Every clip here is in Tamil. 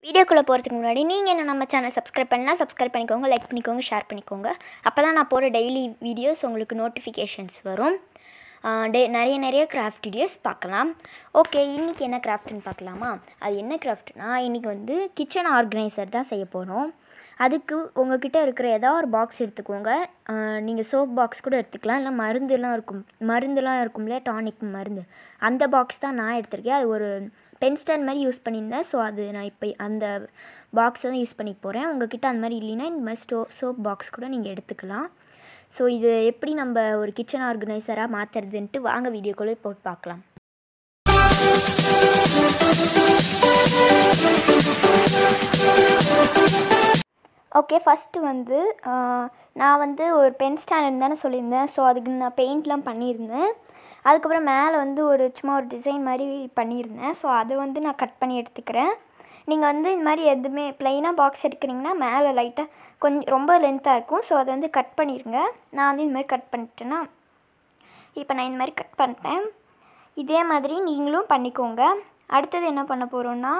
வீடியோக்குள்ளே போகிறதுக்கு முன்னாடி நீங்கள் என்ன நம்ம சேனல் சப்ஸ்கிரைப் பண்ணால் சப்ஸ்கிரைப் பண்ணிக்கோங்க லைக் பண்ணிக்கோங்க ஷேர் பண்ணிக்கோங்க அப்போ தான் நான் போகிற டெய்லி வீடியோஸ் உங்களுக்கு நோட்டிஃபிகேஷன்ஸ் வரும் டே நிறைய நிறைய கிராஃப்ட் வீடியோஸ் பார்க்கலாம் ஓகே இன்றைக்கி என்ன கிராஃப்ட்னு பார்க்கலாமா அது என்ன கிராஃப்ட்னா இன்றைக்கி வந்து கிச்சன் ஆர்கனைசர் தான் செய்ய போகிறோம் அதுக்கு உங்ககிட்ட இருக்கிற ஏதாவது ஒரு பாக்ஸ் எடுத்துக்கோங்க நீங்கள் சோப் பாக்ஸ் கூட எடுத்துக்கலாம் இல்லை மருந்துலாம் இருக்கும் மருந்துலாம் இருக்கும்ல டானிக் மருந்து அந்த பாக்ஸ் தான் நான் எடுத்திருக்கேன் அது ஒரு பென் ஸ்டாண்ட் மாதிரி யூஸ் பண்ணியிருந்தேன் ஸோ அது நான் இப்போ அந்த பாக்ஸை தான் யூஸ் பண்ணி போகிறேன் உங்ககிட்ட அந்த மாதிரி இல்லைன்னா இந்த மாதிரி ஸ்டோ சோப் பாக்ஸ் கூட நீங்கள் எடுத்துக்கலாம் ஸோ இது எப்படி நம்ம ஒரு கிச்சன் ஆர்கனைசராக மாற்றுறதுன்ட்டு வாங்க வீடியோக்குள்ளே போய் பார்க்கலாம் ஓகே ஃபஸ்ட்டு வந்து நான் வந்து ஒரு பென் ஸ்டாண்ட் தானே சொல்லியிருந்தேன் ஸோ அதுக்கு நான் பெயிண்ட்லாம் பண்ணியிருந்தேன் அதுக்கப்புறம் மேலே வந்து ஒரு சும்மா ஒரு டிசைன் மாதிரி பண்ணியிருந்தேன் ஸோ அதை வந்து நான் கட் பண்ணி எடுத்துக்கிறேன் நீங்கள் வந்து இந்த மாதிரி எதுவுமே ப்ளைனாக பாக்ஸ் எடுக்கிறீங்கன்னா மேலே லைட்டாக கொஞ்சம் ரொம்ப லென்த்தாக இருக்கும் ஸோ அதை வந்து கட் பண்ணிடுங்க நான் வந்து இந்த மாதிரி கட் பண்ணிட்டேன்னா இப்போ நான் இந்த மாதிரி கட் பண்ணிட்டேன் இதே மாதிரி நீங்களும் பண்ணிக்கோங்க அடுத்தது என்ன பண்ண போகிறோன்னா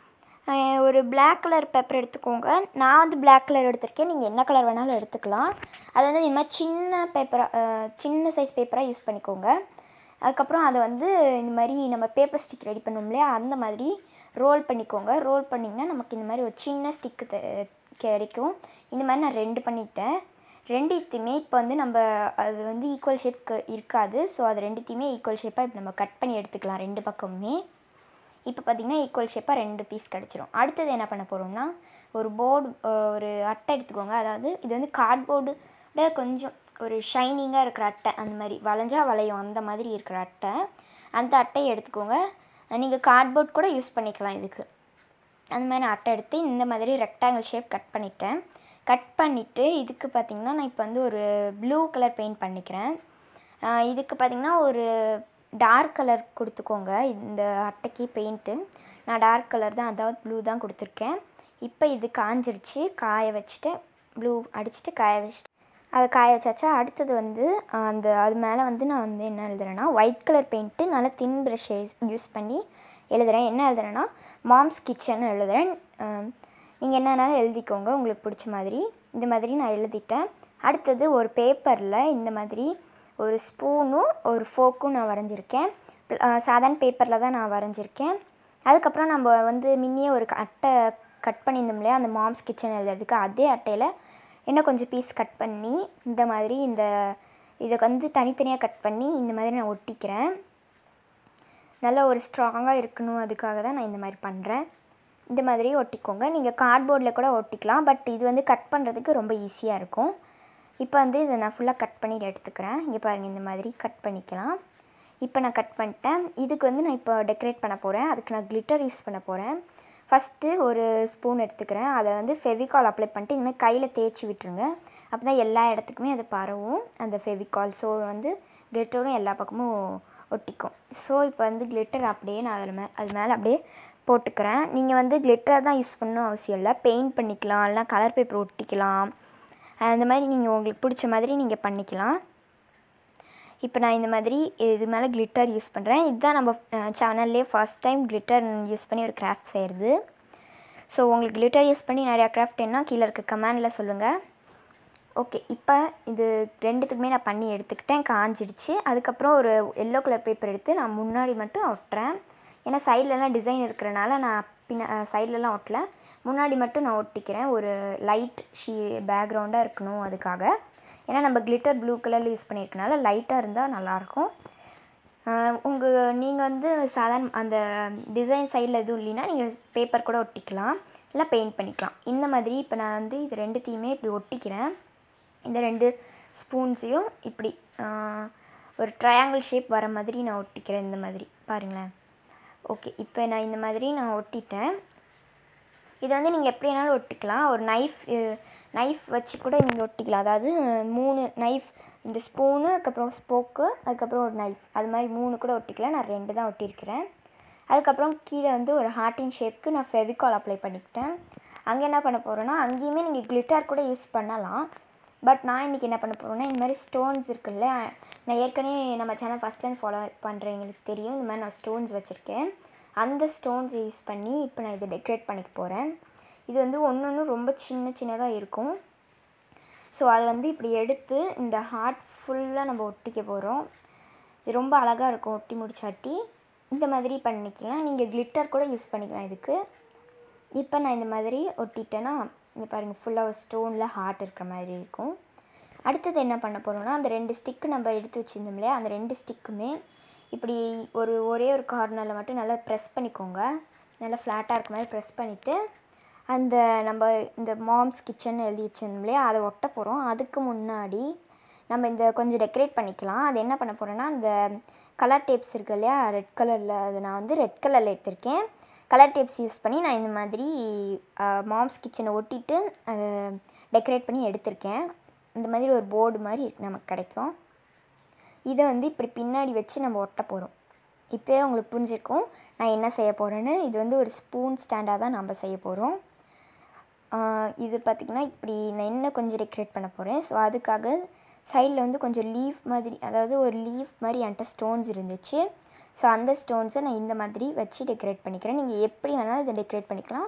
ஒரு பிளாக் கலர் பேப்பர் எடுத்துக்கோங்க நான் வந்து பிளாக் கலர் எடுத்திருக்கேன் நீங்கள் என்ன கலர் வேணாலும் எடுத்துக்கலாம் அது வந்து இந்த மாதிரி சின்ன பேப்பராக சின்ன சைஸ் பேப்பராக யூஸ் பண்ணிக்கோங்க அதுக்கப்புறம் அதை வந்து இந்த மாதிரி நம்ம பேப்பர் ஸ்டிக் ரெடி பண்ணுவோம் இல்லையா அந்த மாதிரி ரோல் பண்ணிக்கோங்க ரோல் பண்ணிங்கன்னா நமக்கு இந்த மாதிரி ஒரு சின்ன ஸ்டிக்கு கிடைக்கும் இந்த மாதிரி நான் ரெண்டு பண்ணிட்டேன் ரெண்டுத்தையுமே இப்போ வந்து நம்ம அது வந்து ஈக்குவல் ஷேப் இருக்காது ஸோ அது ரெண்டுத்தையுமே ஈக்குவல் ஷேப்பாக இப்போ நம்ம கட் பண்ணி எடுத்துக்கலாம் ரெண்டு பக்கமுமே இப்போ பார்த்திங்கன்னா ஈக்குவல் ஷேப்பாக ரெண்டு பீஸ் கிடச்சிரும் அடுத்தது என்ன பண்ண போகிறோம்னா ஒரு போர்டு ஒரு அட்டை எடுத்துக்கோங்க அதாவது இது வந்து கார்ட்போர்டு கொஞ்சம் ஒரு ஷைனிங்காக இருக்கிற அட்டை அந்த மாதிரி வளைஞ்சா வளையும் அந்த மாதிரி இருக்கிற அட்டை அந்த அட்டையை எடுத்துக்கோங்க நீங்கள் கார்ட்போர்ட் கூட யூஸ் பண்ணிக்கலாம் இதுக்கு அந்த மாதிரி நான் அட்டை எடுத்து இந்த மாதிரி ரெக்டாங்கிள் ஷேப் கட் பண்ணிட்டேன் கட் பண்ணிவிட்டு இதுக்கு பார்த்திங்கன்னா நான் இப்போ வந்து ஒரு ப்ளூ கலர் பெயிண்ட் பண்ணிக்கிறேன் இதுக்கு பார்த்திங்கன்னா ஒரு டார்க் கலர் கொடுத்துக்கோங்க இந்த அட்டைக்கு பெயிண்ட்டு நான் டார்க் கலர் தான் அதாவது ப்ளூ தான் கொடுத்துருக்கேன் இப்போ இது காஞ்சிடுச்சு காய வச்சுட்டு ப்ளூ அடிச்சுட்டு காய வச்சுட்டு அதை காய வச்சாச்சா அடுத்தது வந்து அந்த அது மேலே வந்து நான் வந்து என்ன எழுதுறேன்னா ஒயிட் கலர் பெயிண்ட்டு நல்லா தின் ப்ரஷ் யூஸ் பண்ணி எழுதுகிறேன் என்ன எழுதுறேன்னா மாம்ஸ் கிச்சன் எழுதுகிறேன் நீங்கள் என்னன்னாலும் எழுதிக்கோங்க உங்களுக்கு பிடிச்ச மாதிரி இந்த மாதிரி நான் எழுதிட்டேன் அடுத்தது ஒரு பேப்பரில் இந்த மாதிரி ஒரு ஸ்பூனும் ஒரு ஃபோக்கும் நான் வரைஞ்சிருக்கேன் சாதாரண பேப்பரில் தான் நான் வரைஞ்சிருக்கேன் அதுக்கப்புறம் நம்ம வந்து முன்னையே ஒரு அட்டை கட் பண்ணியிருந்தோம் இல்லையா அந்த மாம்ஸ் கிச்சன் எழுதுறதுக்கு அதே அட்டையில் இன்னும் கொஞ்சம் பீஸ் கட் பண்ணி இந்த மாதிரி இந்த இதை வந்து தனித்தனியாக கட் பண்ணி இந்த மாதிரி நான் ஒட்டிக்கிறேன் நல்ல ஒரு ஸ்ட்ராங்காக இருக்கணும் அதுக்காக தான் நான் இந்த மாதிரி பண்ணுறேன் இந்த மாதிரி ஒட்டிக்கோங்க நீங்கள் கார்ட்போர்டில் கூட ஒட்டிக்கலாம் பட் இது வந்து கட் பண்ணுறதுக்கு ரொம்ப ஈஸியாக இருக்கும் இப்போ வந்து இதை நான் ஃபுல்லாக கட் பண்ணி எடுத்துக்கிறேன் இங்கே பாருங்கள் இந்த மாதிரி கட் பண்ணிக்கலாம் இப்போ நான் கட் பண்ணிட்டேன் இதுக்கு வந்து நான் இப்போ டெக்கரேட் பண்ண போகிறேன் அதுக்கு நான் கிளிட்டர் யூஸ் பண்ண போகிறேன் ஃபஸ்ட்டு ஒரு ஸ்பூன் எடுத்துக்கிறேன் அதை வந்து ஃபெவிகால் அப்ளை பண்ணிட்டு இந்தமாதிரி கையில் தேய்ச்சி விட்டுருங்க அப்போ தான் எல்லா இடத்துக்குமே அது பரவும் அந்த ஃபெவிகால் ஸோ வந்து கிளிட்டரும் எல்லா பக்கமும் ஒட்டிக்கும் ஸோ இப்போ வந்து கிளிட்டர் அப்படியே நான் அதில் மே அது மேலே அப்படியே போட்டுக்கிறேன் நீங்கள் வந்து கிளிட்டர் தான் யூஸ் பண்ணணும் அவசியம் இல்லை பெயிண்ட் பண்ணிக்கலாம் இல்லைனா கலர் பேப்பர் ஒட்டிக்கலாம் அந்த மாதிரி நீங்கள் உங்களுக்கு பிடிச்ச மாதிரி நீங்கள் பண்ணிக்கலாம் இப்போ நான் இந்த மாதிரி இது மேலே கிளிட்டர் யூஸ் பண்ணுறேன் இதுதான் நம்ம சேனல்லே ஃபஸ்ட் டைம் கிளிட்டர் யூஸ் பண்ணி ஒரு கிராஃப்ட் செய்கிறது ஸோ உங்களுக்கு கிளிட்டர் யூஸ் பண்ணி நிறையா கிராஃப்ட் என்ன கீழே இருக்க கமெண்டில் சொல்லுங்கள் ஓகே இப்போ இது ரெண்டுத்துக்குமே நான் பண்ணி எடுத்துக்கிட்டேன் காஞ்சிடுச்சு அதுக்கப்புறம் ஒரு எல்லோ கலர் பேப்பர் எடுத்து நான் முன்னாடி மட்டும் ஒட்டுறேன் ஏன்னா சைட்லலாம் டிசைன் இருக்கிறனால நான் பின்ன சைட்லலாம் ஒட்டல முன்னாடி மட்டும் நான் ஒட்டிக்கிறேன் ஒரு லைட் ஷீ பேக்ரவுண்டாக இருக்கணும் அதுக்காக ஏன்னா நம்ம கிளிட்டர் ப்ளூ கலரில் யூஸ் பண்ணியிருக்கனால லைட்டாக இருந்தால் நல்லாயிருக்கும் உங்கள் நீங்கள் வந்து சாதாரண அந்த டிசைன் சைடில் எதுவும் இல்லைன்னா நீங்கள் பேப்பர் கூட ஒட்டிக்கலாம் இல்லை பெயிண்ட் பண்ணிக்கலாம் இந்த மாதிரி இப்போ நான் வந்து இது ரெண்டுத்தையுமே இப்படி ஒட்டிக்கிறேன் இந்த ரெண்டு ஸ்பூன்ஸையும் இப்படி ஒரு ட்ரையாங்கிள் ஷேப் வர மாதிரி நான் ஒட்டிக்கிறேன் இந்த மாதிரி பாருங்களேன் ஓகே இப்போ நான் இந்த மாதிரி நான் ஒட்டிட்டேன் இதை வந்து நீங்கள் எப்படி வேணாலும் ஒட்டிக்கலாம் ஒரு நைஃப் நைஃப் வச்சு கூட நீங்கள் ஒட்டிக்கலாம் அதாவது மூணு நைஃப் இந்த ஸ்பூனு அதுக்கப்புறம் ஸ்போக்கு அதுக்கப்புறம் ஒரு நைஃப் அது மாதிரி மூணு கூட ஒட்டிக்கலாம் நான் ரெண்டு தான் ஒட்டியிருக்கிறேன் அதுக்கப்புறம் கீழே வந்து ஒரு ஹார்ட்டின் ஷேப்க்கு நான் ஃபெவிகால் அப்ளை பண்ணிக்கிட்டேன் அங்கே என்ன பண்ண போகிறேன்னா அங்கேயுமே நீங்கள் கிளிட்டர் கூட யூஸ் பண்ணலாம் பட் நான் இன்றைக்கி என்ன பண்ண போகிறேன்னா இந்த மாதிரி ஸ்டோன்ஸ் இருக்குல்ல நான் ஏற்கனவே நம்ம சேனல் ஃபஸ்ட் டைம் ஃபாலோ பண்ணுறவங்களுக்கு தெரியும் இந்த மாதிரி நான் ஸ்டோன்ஸ் வச்சுருக்கேன் அந்த ஸ்டோன்ஸ் யூஸ் பண்ணி இப்போ நான் இதை டெக்கரேட் பண்ணிக்க போகிறேன் இது வந்து ஒன்று ஒன்று ரொம்ப சின்ன சின்னதாக இருக்கும் ஸோ அதை வந்து இப்படி எடுத்து இந்த ஹார்ட் ஃபுல்லாக நம்ம ஒட்டிக்க போகிறோம் இது ரொம்ப அழகாக இருக்கும் ஒட்டி முடிச்சாட்டி இந்த மாதிரி பண்ணிக்கலாம் நீங்கள் கிளிட்டர் கூட யூஸ் பண்ணிக்கலாம் இதுக்கு இப்போ நான் இந்த மாதிரி ஒட்டிட்டேன்னா இங்கே பாருங்கள் ஃபுல்லாக ஒரு ஸ்டோனில் ஹார்ட் இருக்கிற மாதிரி இருக்கும் அடுத்தது என்ன பண்ண போகிறோம்னா அந்த ரெண்டு ஸ்டிக்கு நம்ம எடுத்து வச்சுருந்தோம் இல்லையா அந்த ரெண்டு ஸ்டிக்குமே இப்படி ஒரு ஒரே ஒரு கார்னரில் மட்டும் நல்லா ப்ரெஸ் பண்ணிக்கோங்க நல்லா ஃப்ளாட்டாக இருக்க மாதிரி ப்ரெஸ் பண்ணிவிட்டு அந்த நம்ம இந்த மாம்ஸ் கிச்சன் எழுதி வச்சிருந்தோம் இல்லையா அதை ஒட்ட போகிறோம் அதுக்கு முன்னாடி நம்ம இந்த கொஞ்சம் டெக்கரேட் பண்ணிக்கலாம் அது என்ன பண்ண போகிறோன்னா அந்த கலர் டேப்ஸ் இருக்கு இல்லையா ரெட் கலரில் அது நான் வந்து ரெட் கலரில் எடுத்திருக்கேன் கலர் டேப்ஸ் யூஸ் பண்ணி நான் இந்த மாதிரி மாம்ஸ் கிச்சனை ஒட்டிட்டு அதை டெக்கரேட் பண்ணி எடுத்திருக்கேன் இந்த மாதிரி ஒரு போர்டு மாதிரி நமக்கு கிடைக்கும் இதை வந்து இப்படி பின்னாடி வச்சு நம்ம ஒட்ட போகிறோம் இப்போயே உங்களுக்கு புரிஞ்சிருக்கும் நான் என்ன செய்ய போகிறேன்னு இது வந்து ஒரு ஸ்பூன் ஸ்டாண்டாக தான் நம்ம செய்ய போகிறோம் இது பார்த்திங்கன்னா இப்படி நான் இன்னும் கொஞ்சம் டெக்கரேட் பண்ண போகிறேன் ஸோ அதுக்காக சைடில் வந்து கொஞ்சம் லீஃப் மாதிரி அதாவது ஒரு லீஃப் மாதிரி என்கிட்ட ஸ்டோன்ஸ் இருந்துச்சு ஸோ அந்த ஸ்டோன்ஸை நான் இந்த மாதிரி வச்சு டெக்கரேட் பண்ணிக்கிறேன் நீங்கள் எப்படி வேணாலும் இதை டெக்கரேட் பண்ணிக்கலாம்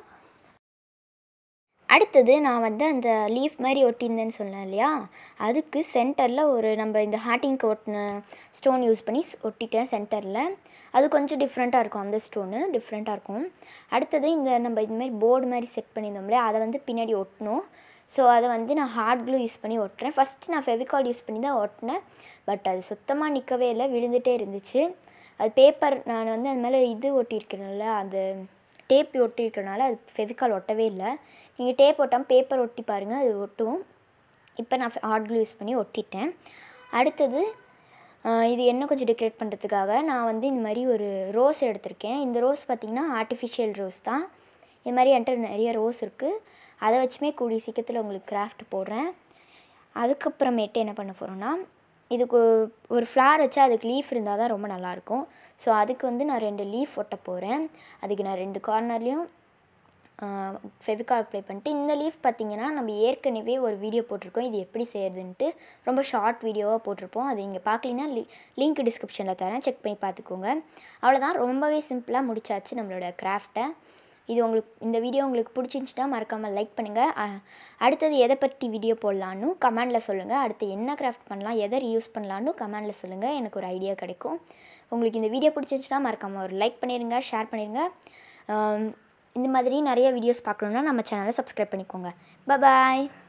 அடுத்தது நான் வந்து அந்த லீஃப் மாதிரி ஒட்டியிருந்தேன்னு சொன்னேன் இல்லையா அதுக்கு சென்டரில் ஒரு நம்ம இந்த ஹார்ட்டிங்க்கு ஒட்டின ஸ்டோன் யூஸ் பண்ணி ஒட்டிட்டேன் சென்டரில் அது கொஞ்சம் டிஃப்ரெண்ட்டாக இருக்கும் அந்த ஸ்டோனு டிஃப்ரெண்ட்டாக இருக்கும் அடுத்தது இந்த நம்ம இது மாதிரி போர்டு மாதிரி செட் பண்ணியிருந்தோம் இல்லையா அதை வந்து பின்னாடி ஒட்டணும் ஸோ அதை வந்து நான் ஹார்ட் க்ளூ யூஸ் பண்ணி ஒட்டுறேன் ஃபஸ்ட்டு நான் ஃபெவிகால் யூஸ் பண்ணி தான் ஒட்டினேன் பட் அது சுத்தமாக நிற்கவே இல்லை விழுந்துகிட்டே இருந்துச்சு அது பேப்பர் நான் வந்து அது மேலே இது ஒட்டியிருக்கிறேன்ல அந்த டேப் ஒட்டியிருக்கனால அது ஃபெவிகால் ஒட்டவே இல்லை நீங்கள் டேப் ஒட்டாமல் பேப்பர் ஒட்டி பாருங்கள் அது ஒட்டும் இப்போ நான் ஹார்ட் க்ளூ யூஸ் பண்ணி ஒட்டிட்டேன் அடுத்தது இது என்ன கொஞ்சம் டெக்கரேட் பண்ணுறதுக்காக நான் வந்து இந்த மாதிரி ஒரு ரோஸ் எடுத்திருக்கேன் இந்த ரோஸ் பார்த்திங்கன்னா ஆர்டிஃபிஷியல் ரோஸ் தான் இது மாதிரி என்கிட்ட நிறைய ரோஸ் இருக்குது அதை வச்சுமே கூடிய சீக்கிரத்தில் உங்களுக்கு கிராஃப்ட் போடுறேன் அதுக்கப்புறமேட்டு என்ன பண்ண போகிறோன்னா இதுக்கு ஒரு ஃப்ளார் வச்சா அதுக்கு லீஃப் இருந்தால் தான் ரொம்ப நல்லாயிருக்கும் ஸோ அதுக்கு வந்து நான் ரெண்டு லீஃப் ஒட்ட போகிறேன் அதுக்கு நான் ரெண்டு கார்னர்லேயும் ஃபெவிகால் அப்ளை பண்ணிட்டு இந்த லீஃப் பார்த்திங்கன்னா நம்ம ஏற்கனவே ஒரு வீடியோ போட்டிருக்கோம் இது எப்படி செய்கிறதுன்ட்டு ரொம்ப ஷார்ட் வீடியோவாக போட்டிருப்போம் அது நீங்கள் பார்க்கலின்னா லி லிங்க் டிஸ்கிரிப்ஷனில் தரேன் செக் பண்ணி பார்த்துக்கோங்க அவ்வளோதான் ரொம்பவே சிம்பிளாக முடிச்சாச்சு நம்மளோட கிராஃப்ட்டை இது உங்களுக்கு இந்த வீடியோ உங்களுக்கு பிடிச்சிருந்துச்சுன்னா மறக்காமல் லைக் பண்ணுங்கள் அடுத்தது எதை பற்றி வீடியோ போடலான்னு கமெண்டில் சொல்லுங்கள் அடுத்து என்ன கிராஃப்ட் பண்ணலாம் எதை யூஸ் பண்ணலான்னு கமெண்டில் சொல்லுங்கள் எனக்கு ஒரு ஐடியா கிடைக்கும் உங்களுக்கு இந்த வீடியோ பிடிச்சிருந்துச்சுன்னா மறக்காமல் ஒரு லைக் பண்ணிடுங்க ஷேர் பண்ணிடுங்க இந்த மாதிரி நிறைய வீடியோஸ் பார்க்கணுன்னா நம்ம சேனலை சப்ஸ்கிரைப் பண்ணிக்கோங்க பாய்